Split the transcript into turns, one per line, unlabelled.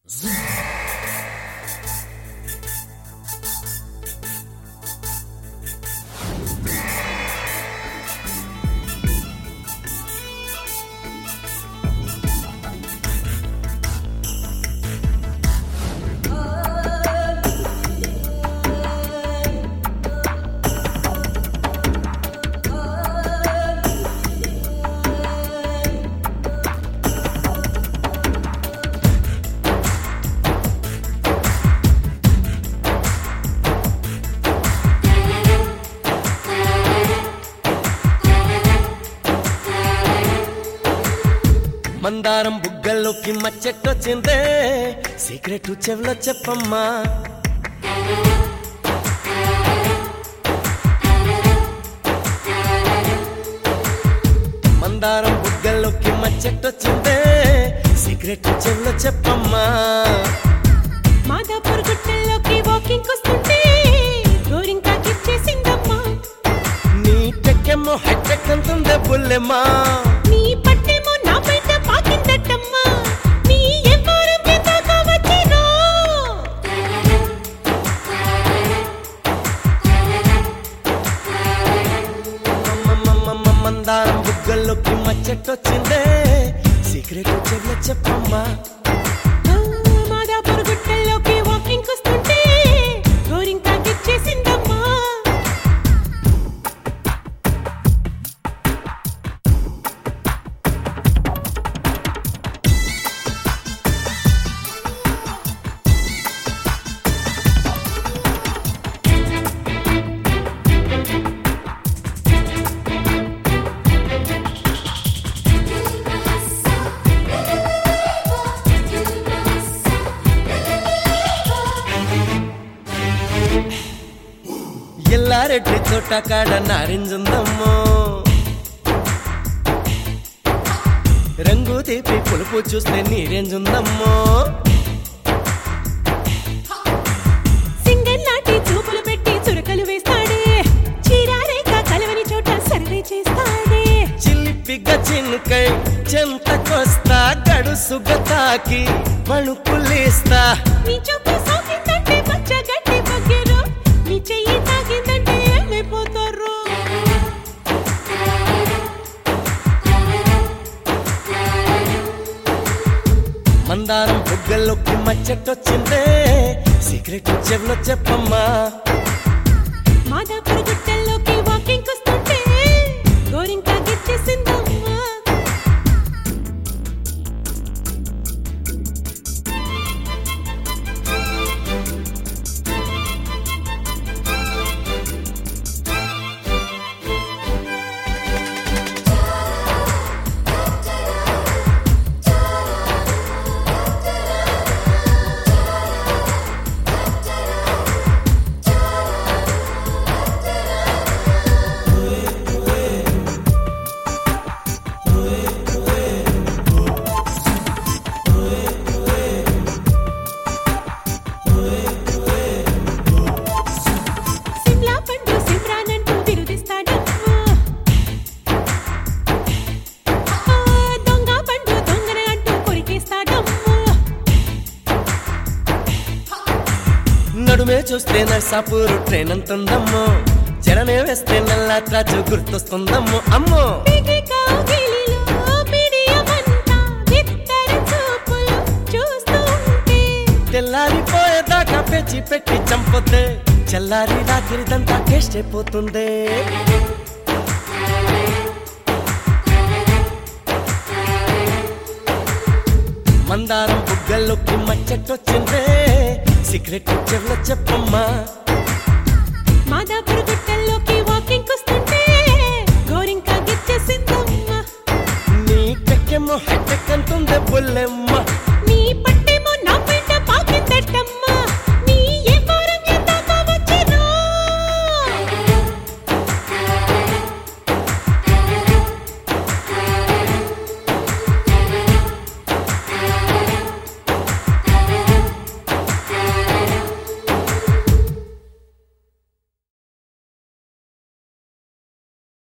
మందారం బుగ్గల్లోకి మచ్చెట్టొచ్చిందే సీక్రెట్ చెవిలో చెప్పమ్మా మందారం బుగ్గల్లోకి మచ్చెట్టొచ్చిందే సీక్రెట్ చెవిలో చెప్పమ్మా
మాదాపూర్ గుట్టల్లోకి వాకింగ్ వస్తుంటే గోరింకా కిచ్చేసిందమ్మా
నీ టెక్కెమ్మో హెట్టెక్ అంటుందే బుల్లెమ్మా
నీ పట్టేమో నా బయట పాకిందట్టమ్మా నీ ఎవ్వరం దాకా వచ్చిరో
మమ్మమ్మమ్మ మందారం బుగ్గల్లోకి మచ్చెట్టొచ్చిందే సీక్రెట్ చెవిలో చెప్పమ్మా
ఆ, మాదాపూర్ గుట్టల్లోకి వాకింగ్ వస్తుంటే గోరింకా కిచ్చేసిందమ్మా
ఎల్లారెడ్డి తోట కాడ నారింజుందమ్మో రంగు తీపి పులుపు చూస్తే నీరేంజుందమ్మో
సింగల్ నాటి చూపులు పెట్టి చురకలు వేస్తాడే చీరారేఖ కలవని చోట సర్వే చేస్తాడే
చిలిపిగ చినుకై చెంతకొస్తా గడుసుగ తాకి పణుకులేస్తా
నీ చూపు సోకిందంటే పచ్చ గడ్డి పగ్గెరు నీ చెయ్యి తాకిందంటే ఏమైపోతారు
మందారం బుగ్గల్లోకి మచ్చటొచ్చిందే సీక్రెట్ చెవిలో చెప్పమ్మా
మాదాపుర గుట్టల్లోకి వాకింగ్ వస్తుంటే గోరింకా గిచ్చేసిందమ్మా సిమ్లా పండు సిమ్రానంటూ బిరుదిస్తాడమ్మా ఆ, దొంగ పండు దొంగన అంటూ కొరికేస్తాడమ్మా
నడుమే చూస్తే నర్సాపూరు ట్రైన్ అంతుందమ్మో జడనే వేస్తే నల్ల త్రాచు గుర్తొస్తుందమ్మో అమ్మో
పిగి కౌగిలిలో పిడియమంతా బిత్తర చూపులు చూస్తూ ఉంటే
తెల్లారిపోయేదాకా పెంచి పెట్టి చంపొద్దే చల్లారి రాత్రిదంతా టేస్ట్ అయిపోతుందే మందారం బుగ్గల్లోకి మచ్చటొచ్చిందే సీక్రెట్ చెవిలో చెప్పమ్మా
మాదాపుర గుట్టల్లోకి వాకింగ్ వస్తుంటే గోరింకా గిచ్చేసిందమ్మా
నీ టెక్కెమ్మో హెట్టెక్ అంటుందే బుల్లెమ్మ